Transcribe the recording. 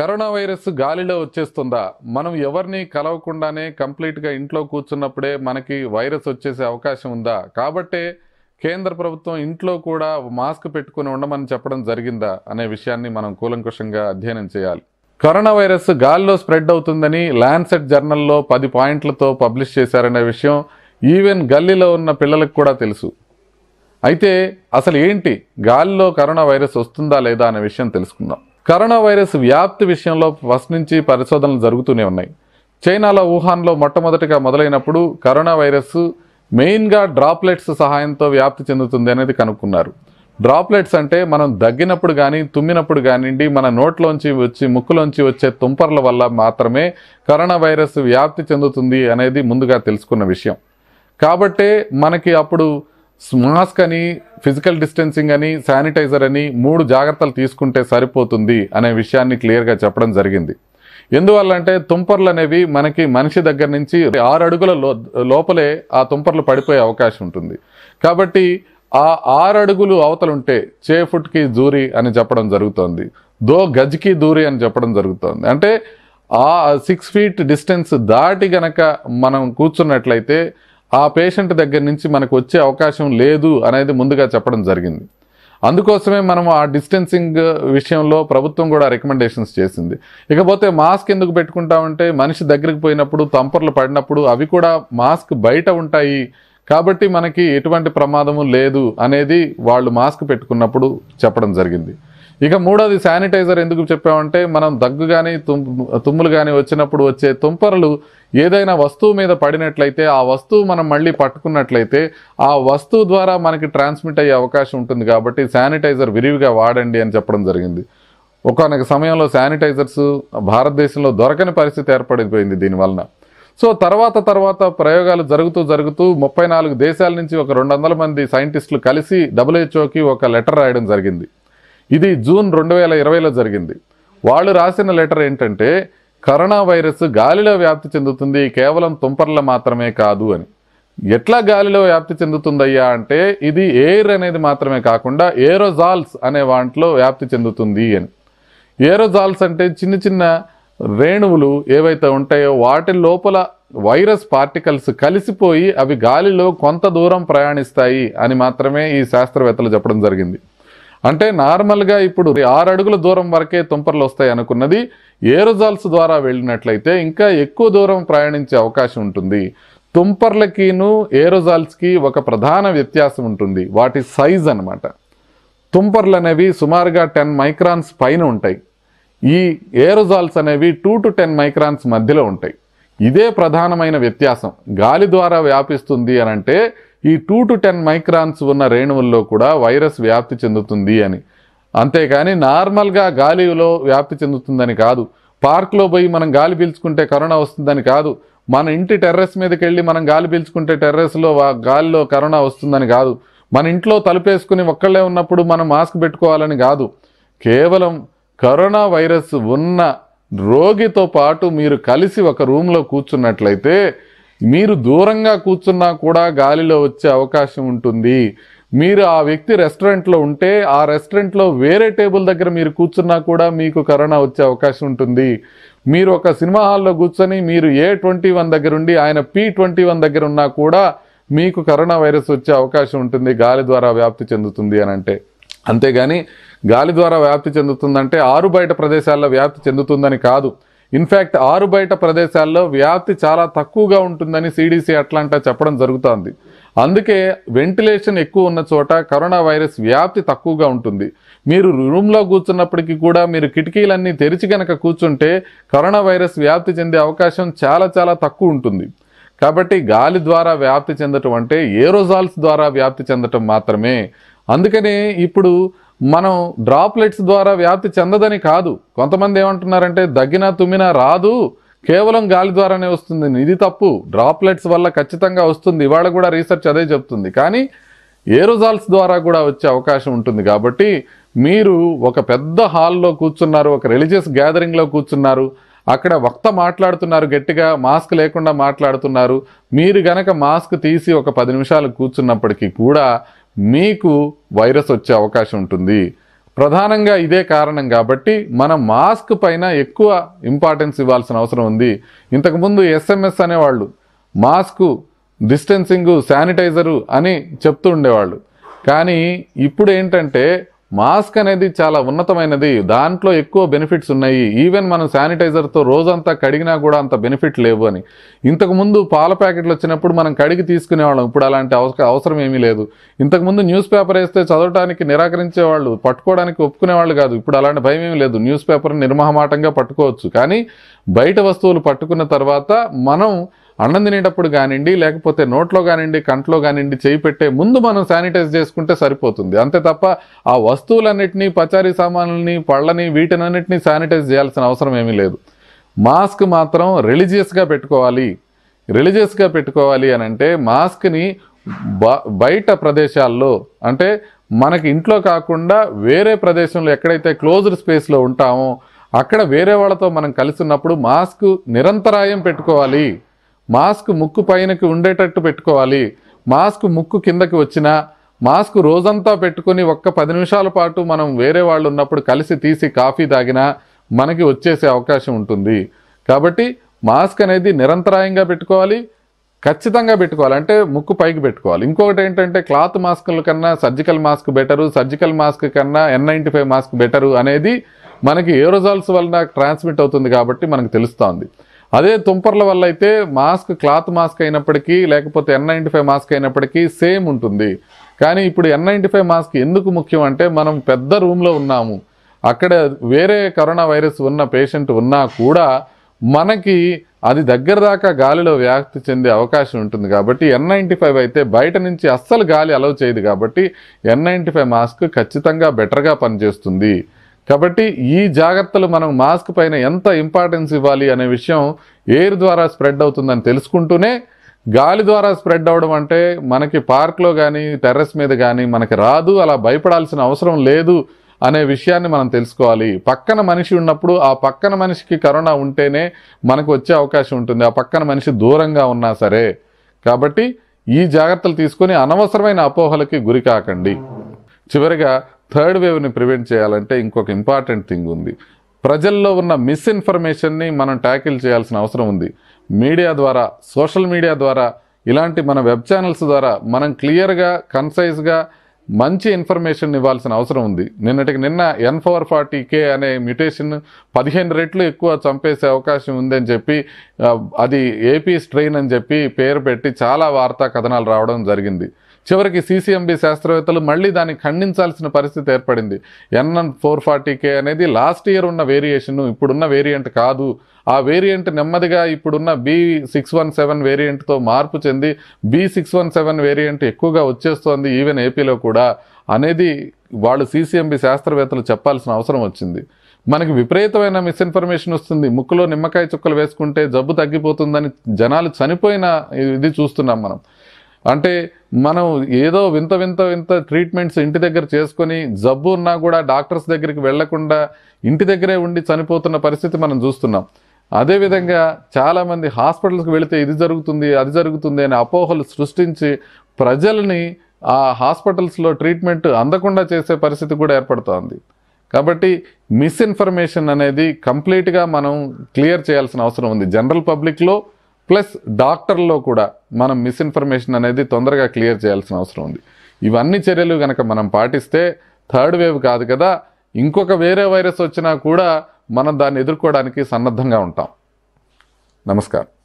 corona virus గాలిలో వచ్చేస్తుందా మనం ఎవరిని కలవకుండానే కంప్లీట్గా ఇంట్లో కూర్చున్నప్పుడే మనకి వైరస్ వచ్చేసే అవకాశం ఉందా కాబట్టే కేంద్ర ప్రభుత్వం ఇంట్లో కూడా మాస్క్ పెట్టుకుని ఉండమని చెప్పడం జరిగిందా అనే విషయాన్ని మనం కూలంకుషంగా అధ్యయనం చేయాలి కరోనా వైరస్ గాల్లో స్ప్రెడ్ అవుతుందని ల్యాన్సెట్ జర్నల్లో పది పాయింట్లతో పబ్లిష్ చేశారనే విషయం ఈవెన్ గల్లీలో ఉన్న పిల్లలకు కూడా తెలుసు అయితే అసలు ఏంటి గాలిలో కరోనా వైరస్ వస్తుందా లేదా అనే విషయం తెలుసుకుందాం కరోనా వైరస్ వ్యాప్తి విషయంలో ఫస్ట్ నుంచి పరిశోధనలు జరుగుతూనే ఉన్నాయి చైనాలో వుహాన్లో మొట్టమొదటిగా మొదలైనప్పుడు కరోనా వైరస్ మెయిన్గా డ్రాప్లెట్స్ సహాయంతో వ్యాప్తి చెందుతుంది అనేది కనుక్కున్నారు డ్రాప్లెట్స్ అంటే మనం దగ్గినప్పుడు కానీ తుమ్మినప్పుడు కానివ్వండి మన నోట్లోంచి వచ్చి ముక్కులోంచి వచ్చే తుంపర్ల వల్ల మాత్రమే కరోనా వైరస్ వ్యాప్తి చెందుతుంది అనేది ముందుగా తెలుసుకున్న విషయం కాబట్టే మనకి అప్పుడు మాస్క్ అని ఫిజికల్ డిస్టెన్సింగ్ అని శానిటైజర్ అని మూడు జాగ్రత్తలు తీసుకుంటే సరిపోతుంది అనే విషయాన్ని క్లియర్గా చెప్పడం జరిగింది ఎందువల్ల అంటే తుంపర్లు అనేవి మనకి మనిషి దగ్గర నుంచి ఆరు అడుగుల లో లోపలే ఆ తుంపర్లు పడిపోయే అవకాశం ఉంటుంది కాబట్టి ఆ ఆరు అడుగులు అవతలుంటే చే ఫుట్కి దూరి అని చెప్పడం జరుగుతోంది దో గజ్కి దూరి అని చెప్పడం జరుగుతోంది అంటే ఆ సిక్స్ ఫీట్ డిస్టెన్స్ దాటి గనక మనం కూర్చున్నట్లయితే ఆ పేషెంట్ దగ్గర నుంచి మనకు వచ్చే అవకాశం లేదు అనేది ముందుగా చెప్పడం జరిగింది అందుకోసమే మనం ఆ డిస్టెన్సింగ్ విషయంలో ప్రభుత్వం కూడా రికమెండేషన్స్ చేసింది ఇకపోతే మాస్క్ ఎందుకు పెట్టుకుంటామంటే మనిషి దగ్గరికి పోయినప్పుడు తంపర్లు పడినప్పుడు అవి కూడా మాస్క్ బయట ఉంటాయి కాబట్టి మనకి ఎటువంటి ప్రమాదము లేదు అనేది వాళ్ళు మాస్క్ పెట్టుకున్నప్పుడు చెప్పడం జరిగింది ఇక మూడోది శానిటైజర్ ఎందుకు చెప్పామంటే మనం దగ్గు కానీ తుమ్ములు కానీ వచ్చినప్పుడు వచ్చే తుంపరలు ఏదైనా వస్తువు మీద పడినట్లయితే ఆ వస్తువు మనం మళ్ళీ పట్టుకున్నట్లయితే ఆ వస్తువు ద్వారా మనకి ట్రాన్స్మిట్ అయ్యే అవకాశం ఉంటుంది కాబట్టి శానిటైజర్ విరివిగా వాడండి అని చెప్పడం జరిగింది ఒకనొక సమయంలో శానిటైజర్స్ భారతదేశంలో దొరకని పరిస్థితి ఏర్పడిపోయింది దీనివలన సో తర్వాత తర్వాత ప్రయోగాలు జరుగుతూ జరుగుతూ ముప్పై నాలుగు దేశాల నుంచి ఒక రెండు వందల మంది సైంటిస్టులు కలిసి డబ్ల్యూహెచ్ఓకి ఒక లెటర్ రాయడం జరిగింది ఇది జూన్ రెండు వేల ఇరవైలో జరిగింది వాళ్ళు రాసిన లెటర్ ఏంటంటే కరోనా వైరస్ గాలిలో వ్యాప్తి చెందుతుంది కేవలం తుంపర్ల మాత్రమే కాదు అని ఎట్లా గాలిలో వ్యాప్తి చెందుతుందయ్యా అంటే ఇది ఎయిర్ అనేది మాత్రమే కాకుండా ఏరోజాల్స్ అనే వాటిలో వ్యాప్తి చెందుతుంది అని ఏరోజాల్స్ అంటే చిన్న చిన్న రేణువులు ఏవైతే ఉంటాయో వాటి లోపల వైరస్ పార్టికల్స్ కలిసిపోయి అవి గాలిలో కొంత దూరం ప్రయాణిస్తాయి అని మాత్రమే ఈ శాస్త్రవేత్తలు చెప్పడం జరిగింది అంటే నార్మల్గా ఇప్పుడు ఆరు అడుగుల దూరం వరకే తుంపర్లు వస్తాయి అనుకున్నది ఏరోజాల్స్ ద్వారా వెళ్ళినట్లయితే ఇంకా ఎక్కువ దూరం ప్రయాణించే అవకాశం ఉంటుంది తుంపర్లకిను ఏరోజాల్స్కి ఒక ప్రధాన వ్యత్యాసం ఉంటుంది వాటి సైజ్ అనమాట తుంపర్లు అనేవి సుమారుగా టెన్ మైక్రాన్స్ పైన ఉంటాయి ఈ ఏరోజాల్స్ అనేవి టూ టు టెన్ మైక్రాన్స్ మధ్యలో ఉంటాయి ఇదే ప్రధానమైన వ్యత్యాసం గాలి ద్వారా వ్యాపిస్తుంది అని అంటే ఈ టూ టు టెన్ మైక్రాన్స్ ఉన్న రేణువుల్లో కూడా వైరస్ వ్యాప్తి చెందుతుంది అని అంతేకాని నార్మల్గా గాలిలో వ్యాప్తి చెందుతుందని కాదు పార్క్లో పోయి మనం గాలి పీల్చుకుంటే కరోనా వస్తుందని కాదు మన ఇంటి టెర్రస్ మీదకి వెళ్ళి మనం గాలి పీల్చుకుంటే టెర్రస్లో గాలిలో కరోనా వస్తుందని కాదు మన ఇంట్లో తలుపేసుకుని ఒక్కళ్ళే ఉన్నప్పుడు మనం మాస్క్ పెట్టుకోవాలని కాదు కేవలం కరోనా వైరస్ ఉన్న రోగితో పాటు మీరు కలిసి ఒక రూమ్లో కూర్చున్నట్లయితే మీరు దూరంగా కూర్చున్నా కూడా గాలిలో వచ్చే అవకాశం ఉంటుంది మీరు ఆ వ్యక్తి రెస్టారెంట్లో ఉంటే ఆ రెస్టారెంట్లో వేరే టేబుల్ దగ్గర మీరు కూర్చున్నా కూడా మీకు కరోనా వచ్చే అవకాశం ఉంటుంది మీరు ఒక సినిమా హాల్లో కూర్చొని మీరు ఏ ట్వంటీ వన్ దగ్గర ఉండి ఆయన పి ట్వంటీ వన్ దగ్గర ఉన్నా కూడా మీకు కరోనా వైరస్ వచ్చే అవకాశం ఉంటుంది గాలి ద్వారా వ్యాప్తి చెందుతుంది అని అంటే అంతేగాని గాలి ద్వారా వ్యాప్తి చెందుతుందంటే ఆరు బయట ప్రదేశాల్లో వ్యాప్తి చెందుతుందని కాదు ఇన్ఫ్యాక్ట్ ఆరు బయట ప్రదేశాల్లో వ్యాప్తి చాలా తక్కువగా ఉంటుందని సిడిసి అట్లాంటా చెప్పడం జరుగుతోంది అందుకే వెంటిలేషన్ ఎక్కువ ఉన్న చోట కరోనా వైరస్ వ్యాప్తి తక్కువగా ఉంటుంది మీరు రూమ్లో కూర్చున్నప్పటికీ కూడా మీరు కిటికీలన్నీ తెరిచి గనక కూర్చుంటే కరోనా వైరస్ వ్యాప్తి చెందే అవకాశం చాలా చాలా తక్కువ ఉంటుంది కాబట్టి గాలి ద్వారా వ్యాప్తి చెందటం అంటే ఏరోజాల్స్ ద్వారా వ్యాప్తి చెందటం మాత్రమే అందుకనే ఇప్పుడు మనం డ్రాప్లెట్స్ ద్వారా వ్యాప్తి చెందదని కాదు కొంతమంది ఏమంటున్నారంటే దగ్గినా తుమ్మినా రాదు కేవలం గాలి ద్వారానే వస్తుంది ఇది తప్పు డ్రాప్లెట్స్ వల్ల ఖచ్చితంగా వస్తుంది ఇవాళ కూడా రీసెర్చ్ అదే చెప్తుంది కానీ ఏరోజాల్స్ ద్వారా కూడా వచ్చే అవకాశం ఉంటుంది కాబట్టి మీరు ఒక పెద్ద హాల్లో కూర్చున్నారు ఒక రిలీజియస్ గ్యాదరింగ్లో కూర్చున్నారు అక్కడ వక్త మాట్లాడుతున్నారు గట్టిగా మాస్క్ లేకుండా మాట్లాడుతున్నారు మీరు గనక మాస్క్ తీసి ఒక పది నిమిషాలు కూర్చున్నప్పటికీ కూడా మీకు వైరస్ వచ్చే అవకాశం ఉంటుంది ప్రధానంగా ఇదే కారణం కాబట్టి మనం మాస్క్ పైన ఎక్కువ ఇంపార్టెన్స్ ఇవ్వాల్సిన అవసరం ఉంది ఇంతకుముందు ఎస్ఎంఎస్ అనేవాళ్ళు మాస్కు డిస్టెన్సింగ్ శానిటైజరు అని చెప్తూ ఉండేవాళ్ళు కానీ ఇప్పుడు ఏంటంటే మాస్క్ అనేది చాలా ఉన్నతమైనది దాంట్లో ఎక్కువ బెనిఫిట్స్ ఉన్నాయి ఈవెన్ మనం శానిటైజర్తో రోజంతా కడిగినా కూడా అంత బెనిఫిట్ లేవు అని ఇంతకుముందు పాల ప్యాకెట్లు వచ్చినప్పుడు మనం కడిగి తీసుకునేవాళ్ళం ఇప్పుడు అలాంటి అవస- అవసరం ఏమీ లేదు ఇంతకుముందు న్యూస్ పేపర్ వేస్తే చదవడానికి నిరాకరించేవాళ్ళు పట్టుకోవడానికి ఒప్పుకునేవాళ్ళు కాదు ఇప్పుడు అలాంటి భయం ఏమీ లేదు న్యూస్ పేపర్ నిర్మహమాటంగా పట్టుకోవచ్చు కానీ బయట వస్తువులు పట్టుకున్న తర్వాత మనం అన్నం తినేటప్పుడు కానివ్వండి లేకపోతే నోట్లో కానివ్వండి కంట్లో కానివ్వండి చేయి పెట్టే ముందు మనం శానిటైజ్ చేసుకుంటే సరిపోతుంది అంతే తప్ప ఆ వస్తువులన్నిటినీ పచారీ సామాన్లని పళ్ళని వీటినన్నిటినీ శానిటైజ్ చేయాల్సిన అవసరం ఏమీ లేదు మాస్క్ మాత్రం రిలీజియస్గా పెట్టుకోవాలి రిలీజియస్గా పెట్టుకోవాలి అని అంటే మాస్క్ని బ- బయట ప్రదేశాల్లో అంటే మనకి ఇంట్లో కాకుండా వేరే ప్రదేశంలో ఎక్కడైతే క్లోజ్డ్ స్పేస్లో ఉంటామో అక్కడ వేరే వాళ్ళతో మనం కలిసి ఉన్నప్పుడు మాస్క్ నిరంతరాయం పెట్టుకోవాలి మాస్క్ ముక్కు పైనకి ఉండేటట్టు పెట్టుకోవాలి మాస్క్ ముక్కు కిందకి వచ్చినా మాస్క్ రోజంతా పెట్టుకొని ఒక్క పది నిమిషాల పాటు మనం వేరే వాళ్ళు ఉన్నప్పుడు కలిసి తీసి కాఫీ తాగినా మనకి వచ్చేసే అవకాశం ఉంటుంది కాబట్టి మాస్క్ అనేది నిరంతరాయంగా పెట్టుకోవాలి ఖచ్చితంగా పెట్టుకోవాలి అంటే ముక్కు పైకి పెట్టుకోవాలి ఇంకొకటి ఏంటంటే క్లాత్ మాస్కుల కన్నా surgical mask better surgical mask కన్నా N ninety five mask better అనేది మనకి ఏరోజాల్స్ వలన ట్రాన్స్మిట్ అవుతుంది కాబట్టి మనకు తెలుస్తోంది అదే తుంపర్ల వల్ల అయితే మాస్క్ క్లాత్ మాస్క్ అయినప్పటికీ లేకపోతే ఎన్ నైంటీ ఫైవ్ మాస్క్ అయినప్పటికీ సేమ్ ఉంటుంది కానీ ఇప్పుడు ఎన్ నైంటీ ఫైవ్ మాస్క్ ఎందుకు ముఖ్యం అంటే మనం పెద్ద రూమ్లో ఉన్నాము అక్కడ వేరే కరోనా వైరస్ ఉన్న పేషెంట్ ఉన్నా కూడా మనకి అది దగ్గర దాకా గాలిలో వ్యాప్తి చెందే అవకాశం ఉంటుంది కాబట్టి ఎన్ నైంటీ ఫైవ్ అయితే బయట నుంచి అస్సలు గాలి అలౌ చేయదు కాబట్టి ఎన్ నైంటీ ఫైవ్ మాస్క్ ఖచ్చితంగా బెటర్గా పనిచేస్తుంది కాబట్టి ఈ జాగ్రత్తలు మనం మాస్క్ పైన ఎంత ఇంపార్టెన్స్ ఇవ్వాలి అనే విషయం ఎయిర్ ద్వారా స్ప్రెడ్ అవుతుందని తెలుసుకుంటూనే గాలి ద్వారా స్ప్రెడ్ అవడం అంటే మనకి పార్క్లో కానీ టెర్రస్ మీద కానీ మనకి రాదు అలా భయపడాల్సిన అవసరం లేదు అనే విషయాన్ని మనం తెలుసుకోవాలి పక్కన మనిషి ఉన్నప్పుడు ఆ పక్కన మనిషికి కరోనా ఉంటేనే మనకు వచ్చే అవకాశం ఉంటుంది ఆ పక్కన మనిషి దూరంగా ఉన్నా సరే కాబట్టి ఈ జాగ్రత్తలు తీసుకొని అనవసరమైన అపోహలకి గురి కాకండి చివరిగా థర్డ్ వేవ్ని ప్రివెంట్ చేయాలంటే ఇంకొక ఇంపార్టెంట్ థింగ్ ఉంది ప్రజల్లో ఉన్న మిస్ఇన్ఫర్మేషన్ని మనం ట్యాకిల్ చేయాల్సిన అవసరం ఉంది మీడియా ద్వారా సోషల్ మీడియా ద్వారా ఇలాంటి మన వెబ్ ఛానల్స్ ద్వారా మనం క్లియర్గా కన్సైజ్గా మంచి ఇన్ఫర్మేషన్ ఇవ్వాల్సిన అవసరం ఉంది నిన్నటికి నిన్న ఎన్ ఫోర్ ఫార్టీ కే అనే మ్యుటేషన్ పదిహేను రెట్లు ఎక్కువ చంపేసే అవకాశం ఉందని చెప్పి ఆ, అది ఏపీ స్ట్రెయిన్ అని చెప్పి పేరు పెట్టి చాలా వార్తా కథనాలు రావడం జరిగింది చివరికి సీసీఎంబీ శాస్త్రవేత్తలు మళ్ళీ దాన్ని ఖండించాల్సిన పరిస్థితి ఏర్పడింది ఎన్ఎన్ ఫోర్ ఫార్టీ కే అనేది లాస్ట్ ఇయర్ ఉన్న వేరియేషన్ ఇప్పుడున్న వేరియంట్ కాదు ఆ వేరియంట్ నెమ్మదిగా ఇప్పుడున్న బి సిక్స్ వన్ సెవెన్ వేరియంట్తో మార్పు చెంది B six one seven variant ఎక్కువగా వచ్చేస్తోంది ఈవెన్ ఏపీలో కూడా అనేది వాళ్ళు సీసీఎంబీ శాస్త్రవేత్తలు చెప్పాల్సిన అవసరం వచ్చింది మనకి విపరీతమైన మిస్ఇన్ఫర్మేషన్ వస్తుంది ముక్కులో నిమ్మకాయ చుక్కలు వేసుకుంటే జబ్బు తగ్గిపోతుందని జనాలు చనిపోయిన ఇది చూస్తున్నాం మనం అంటే మనం ఏదో వింత వింత వింత ట్రీట్మెంట్స్ ఇంటి దగ్గర చేసుకొని జబ్బు ఉన్నా కూడా డాక్టర్స్ దగ్గరికి వెళ్లకుండా ఇంటి దగ్గరే ఉండి చనిపోతున్న పరిస్థితి మనం చూస్తున్నాం అదేవిధంగా చాలామంది హాస్పిటల్స్కి వెళితే ఇది జరుగుతుంది అది జరుగుతుంది అనే అపోహలు సృష్టించి ప్రజల్ని ఆ హాస్పిటల్స్లో ట్రీట్మెంట్ అందకుండా చేసే పరిస్థితి కూడా ఏర్పడుతోంది కాబట్టి మిస్ఇన్ఫర్మేషన్ అనేది కంప్లీట్గా మనం క్లియర్ చేయాల్సిన అవసరం ఉంది జనరల్ పబ్లిక్లో ప్లస్ డాక్టర్లో కూడా మనం మిస్ఇన్ఫర్మేషన్ అనేది తొందరగా క్లియర్ చేయాల్సిన అవసరం ఉంది ఇవన్నీ చర్యలు కనుక మనం పాటిస్తే థర్డ్ వేవ్ కాదు కదా ఇంకొక వేరే వైరస్ వచ్చినా కూడా మనం దాన్ని ఎదుర్కోవడానికి సన్నద్ధంగా ఉంటాం నమస్కారం